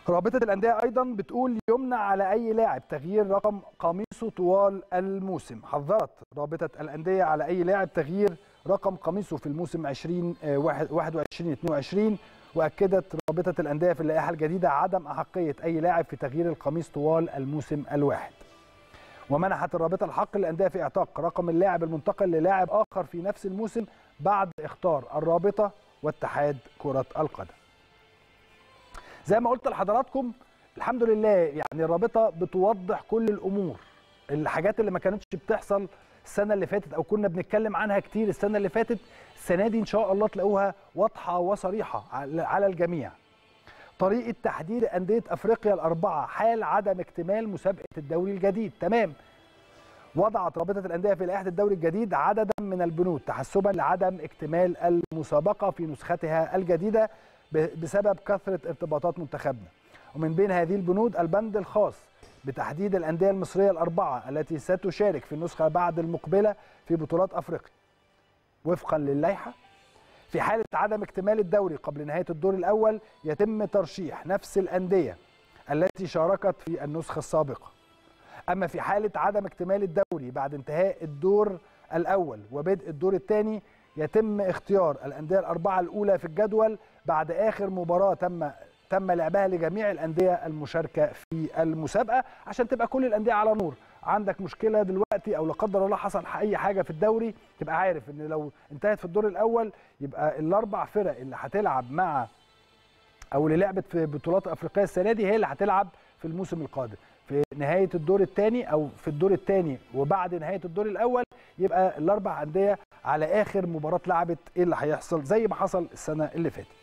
رابطة الأندية أيضا بتقول يمنع على أي لاعب تغيير رقم قميصه طوال الموسم حذرت رابطة الأندية على أي لاعب تغيير رقم قميصه في الموسم 20 21 22 وأكدت رابطة الأندية في اللائحة الجديدة عدم أحقية أي لاعب في تغيير القميص طوال الموسم الواحد ومنحت الرابطة الحق للأندية في إعتاق رقم اللاعب المنتقل للاعب آخر في نفس الموسم بعد إخطار الرابطة واتحاد كرة القدم زي ما قلت لحضراتكم الحمد لله يعني الرابطه بتوضح كل الامور الحاجات اللي ما كانتش بتحصل السنه اللي فاتت او كنا بنتكلم عنها كتير السنه اللي فاتت السنه دي ان شاء الله تلاقوها واضحه وصريحه على الجميع طريقه تحديد انديه افريقيا الاربعه حال عدم اكتمال مسابقه الدوري الجديد تمام وضعت رابطه الانديه في لائحه الدوري الجديد عددا من البنود تحسبا لعدم اكتمال المسابقه في نسختها الجديده بسبب كثرة ارتباطات منتخبنا ومن بين هذه البنود البند الخاص بتحديد الأندية المصرية الأربعة التي ستشارك في النسخة بعد المقبلة في بطولات أفريقيا وفقا للائحة في حالة عدم اكتمال الدوري قبل نهاية الدور الأول يتم ترشيح نفس الأندية التي شاركت في النسخة السابقة أما في حالة عدم اكتمال الدوري بعد انتهاء الدور الأول وبدء الدور الثاني يتم اختيار الأندية الأربعة الأولى في الجدول بعد آخر مباراة تم تم لعبها لجميع الأندية المشاركة في المسابقة عشان تبقى كل الأندية على نور عندك مشكلة دلوقتي أو لا قدر الله حصل أي حاجة في الدوري تبقى عارف إن لو انتهت في الدور الأول يبقى الأربع فرق اللي هتلعب مع أو اللي لعبت في بطولات أفريقية السنة دي هي اللي هتلعب في الموسم القادم في نهايه الدور الثاني او في الدور الثاني وبعد نهايه الدور الاول يبقى الاربع انديه على اخر مباراه لعبت ايه اللي هيحصل زي ما حصل السنه اللي فاتت